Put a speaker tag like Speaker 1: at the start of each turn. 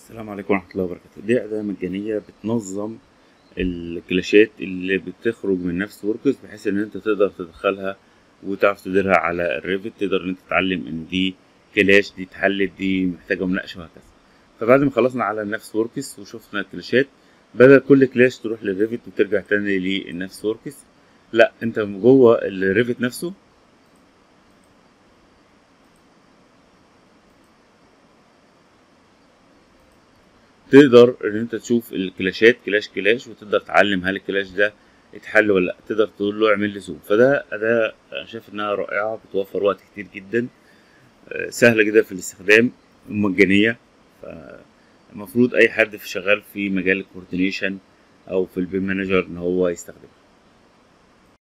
Speaker 1: السلام عليكم ورحمة الله وبركاته دي أداة مجانية بتنظم الكلاشات اللي بتخرج من نفس وركس بحيث إن أنت تقدر تدخلها وتعرف تديرها على الريفت تقدر إن أنت تتعلم إن دي كلاش دي اتحلت دي محتاجة مناقشة وهكذا فبعد ما خلصنا على نفس وركس وشفنا الكلاشات بدل كل كلاش تروح للريفت وترجع تاني للنفس وركس لا انت جوه الريفت نفسه تقدر ان انت تشوف الكلاشات كلاش كلاش وتقدر تعلم هل الكلاش ده اتحل ولا لا تقدر تقول له اعمل لي زوم فده اداة انا شايف انها رائعة بتوفر وقت كتير جدا آه، سهلة جدا في الاستخدام ومجانية فالمفروض اي حد في شغال في مجال الكوردينيشن او في البيم مانجر ان هو يستخدمها